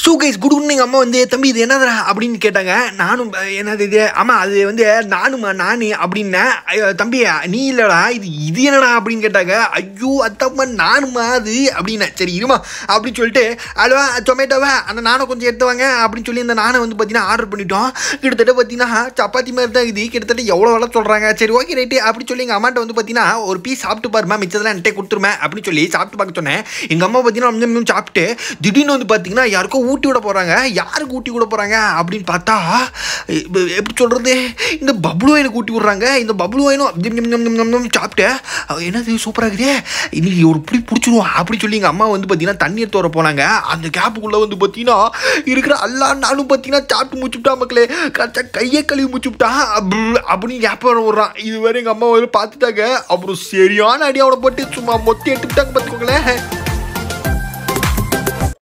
so guys good எங்கள் அம்மா வந்து தம்பி இது என்னதுடா அப்படின்னு கேட்டாங்க நானும் அஹ், என்னது இது ஆமாம் அது வந்து நானுமா நானு அப்படின்னேன் ஐயோ, தம்பி நீ இல்லைடா இது இது என்னடா அப்படின்னு கேட்டாங்க ஐயோ அத்தம்மா நானுமா அது அப்படின்னேன் சரி இருமா அப்படின்னு சொல்லிட்டு அல்வா டொமேட்டோவா அந்த நானை கொஞ்சம் எடுத்து வாங்க அப்படின்னு சொல்லி அந்த நானை வந்து பார்த்தீங்கன்னா ஆர்டர் பண்ணிட்டோம் கிட்டத்தட்ட பார்த்தீங்கன்னா சப்பாத்தி மாதிரி தான் இது கிட்டத்தட்ட எவ்வளோ வேலை சொல்கிறாங்க சரி ஓகே ரைட்டு அப்படி சொல்லி எங்கள் அம்மாட்ட வந்து பார்த்தீங்கன்னா ஒரு பீஸ் சாப்பிட்டு பாருமா மிச்சதெல்லாம் என்கிட்ட கொடுத்துருமே அப்படின்னு சொல்லி சாப்பிட்டு பார்க்க சொன்னேன் எங்கள் அம்மா பார்த்தீங்கன்னா கொஞ்சம் கொஞ்சம் சாப்பிட்டு திடீர்னு வந்து பார்த்தீங்கன்னா யாருக்கோ ஊட்டி விட போகிறாங்க யாருக்கு ஊட்டி விட போகிறாங்க அப்படின்னு பார்த்தா இப்ப எப்படி சொல்கிறது இந்த பப்ளு எனக்கு ஊட்டி விட்றாங்க இந்த பப்ளு வேணும் சாப்பிட்டு அவ என்னது சூப்பராக இருக்குதே இன்னைக்கு ஒரு பிடி பிடிச்சிருவோம் அப்படின்னு சொல்லி எங்கள் அம்மா வந்து பார்த்தீங்கன்னா தண்ணி எடுத்து வர போனாங்க அந்த கேப்புக்குள்ளே வந்து பார்த்தீங்கன்னா இருக்கிற எல்லா நானும் பார்த்தீங்கன்னா சாப்பிட்டு முடிச்சுட்டா மக்களே கரெக்டாக கையை கழுவி முடிச்சுட்டா அப்படின்னு கேப் வர விட்றான் இதுவரை எங்கள் அம்மா வந்து பார்த்துட்டாங்க அப்புறம் சரியான அடி அவனை போட்டு சும்மா மொத்தி எடுத்துக்கிட்டாங்க பார்த்துக்கோங்களேன்